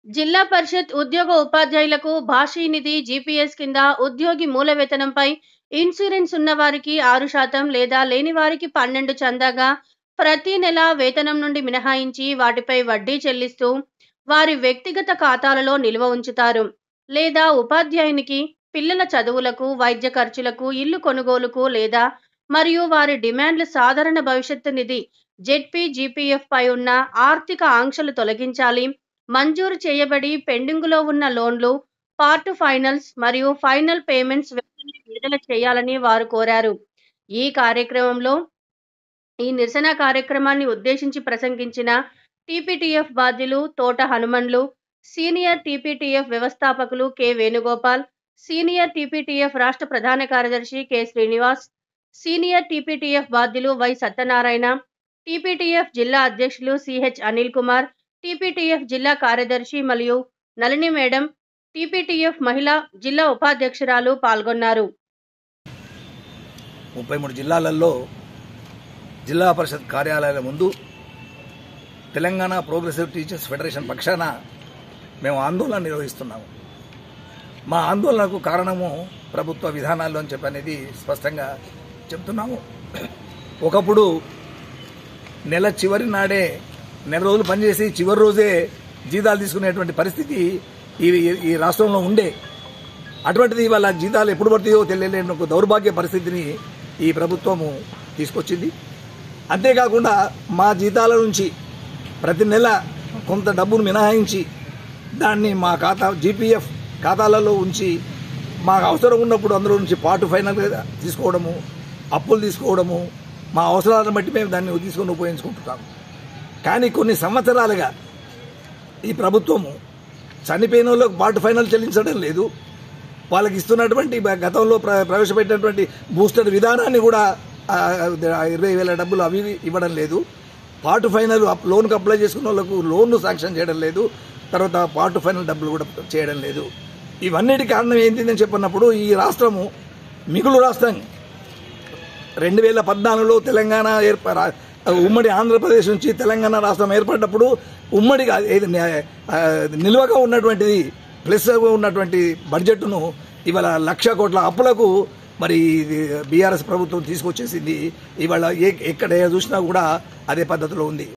జిల్లా పరిషత్ ఉద్యోగ ఉపాధ్యాయులకు భాషీ నిధి జీపీఎస్ కింద ఉద్యోగి మూల వేతనంపై ఇన్సూరెన్స్ ఉన్న వారికి ఆరు శాతం లేదా లేని వారికి పన్నెండు చందాగా ప్రతి నెల వేతనం నుండి మినహాయించి వాటిపై వడ్డీ చెల్లిస్తూ వారి వ్యక్తిగత ఖాతాలలో నిల్వ ఉంచుతారు లేదా ఉపాధ్యాయునికి పిల్లల చదువులకు వైద్య ఖర్చులకు ఇల్లు కొనుగోలుకు లేదా మరియు వారి డిమాండ్ల సాధారణ భవిష్యత్తు నిధి జెడ్పీ జీపీఎఫ్ పై ఉన్న ఆర్థిక ఆంక్షలు తొలగించాలి మంజూరు చేయబడి పెండింగులో ఉన్న లోన్లు పార్ట్ ఫైనల్స్ మరియు ఫైనల్ పేమెంట్స్ వెంటనే విడుదల చేయాలని వారు కోరారు ఈ కార్యక్రమంలో ఈ నిరసన కార్యక్రమాన్ని ఉద్దేశించి ప్రసంగించిన టీపీటీఎఫ్ బాధ్యులు తోట హనుమన్లు సీనియర్ టీపీటీఎఫ్ వ్యవస్థాపకులు కె వేణుగోపాల్ సీనియర్ టీపీటీఎఫ్ రాష్ట్ర ప్రధాన కార్యదర్శి కె శ్రీనివాస్ సీనియర్ టీపీటీఎఫ్ బాధ్యులు వై సత్యనారాయణ టీపీటీఎఫ్ జిల్లా అధ్యక్షులు సిహెచ్ అనిల్ కుమార్ టీపీటీఎఫ్ జిల్లా కార్యదర్శి మరియు నళిని మేడం టీపీటీఎఫ్ మహిళా జిల్లా ఉపాధ్యక్షురాలు పాల్గొన్నారు ముప్పై మూడు జిల్లాలలో జిల్లా పరిషత్ కార్యాలయాల ముందు తెలంగాణ ప్రోగ్రెసివ్ టీచర్స్ ఫెడరేషన్ పక్షాన మేము ఆందోళన నిర్వహిస్తున్నాము మా ఆందోళనకు కారణము ప్రభుత్వ విధానాలు అని చెప్పి అనేది స్పష్టంగా చెప్తున్నాము ఒకప్పుడు నెల చివరి నాడే నెల రోజులు పనిచేసి చివరి రోజే జీతాలు తీసుకునేటువంటి పరిస్థితి ఈ ఈ రాష్ట్రంలో ఉండే అటువంటిది వాళ్ళ జీతాలు ఎప్పుడు పడతాయో తెలియలేని ఒక దౌర్భాగ్య పరిస్థితిని ఈ ప్రభుత్వము తీసుకొచ్చింది అంతేకాకుండా మా జీతాల నుంచి ప్రతి నెల కొంత డబ్బును మినహాయించి దాన్ని మా ఖాతా జీపీఎఫ్ ఖాతాలలో ఉంచి మాకు అవసరం ఉన్నప్పుడు అందులో నుంచి పార్ట్ ఫైనల్ తీసుకోవడము అప్పులు తీసుకోవడము మా అవసరాలను బట్టి మేము దాన్ని తీసుకొని ఉపయోగించుకుంటున్నాము కానీ కొన్ని సంవత్సరాలుగా ఈ ప్రభుత్వము చనిపోయిన వాళ్ళకు పార్ట్ ఫైనల్ చెల్లించడం లేదు వాళ్ళకి ఇస్తున్నటువంటి గతంలో ప్ర- ప్రవేశపెట్టినటువంటి బూస్టర్ విధానాన్ని కూడా ఆ, ఇరవై వేల డబ్బులు అవి ఇవి ఇవ్వడం లేదు పార్ట్ ఫైనల్ అప్- లోన్కి అప్లై చేసుకున్న వాళ్ళకు లోన్లు శాంక్షన్ చేయడం లేదు తర్వాత పార్ట్ ఫైనల్ డబ్బులు కూడా చేయడం లేదు ఇవన్నిటి కారణం ఏంటిదని చెప్పినప్పుడు ఈ రాష్ట్రము మిగులు రాష్ట్రం రెండు వేల పద్నాలుగులో తెలంగాణ ఏర్ప రా- ఉమ్మడి ఆంధ్రప్రదేశ్ నుంచి తెలంగాణ రాష్ట్రం ఏర్పడినప్పుడు ఉమ్మడిగా ఏది నే- ఆ, నిల్వగా ఉన్నటువంటిది ప్లస్ ఉన్నటువంటి బడ్జెట్ను ఇవాళ లక్ష కోట్ల అప్పులకు మరి బీఆర్ఎస్ ప్రభుత్వం తీసుకొచ్చేసింది ఇవాళ ఏ ఎక్కడ చూసినా కూడా అదే పద్ధతిలో ఉంది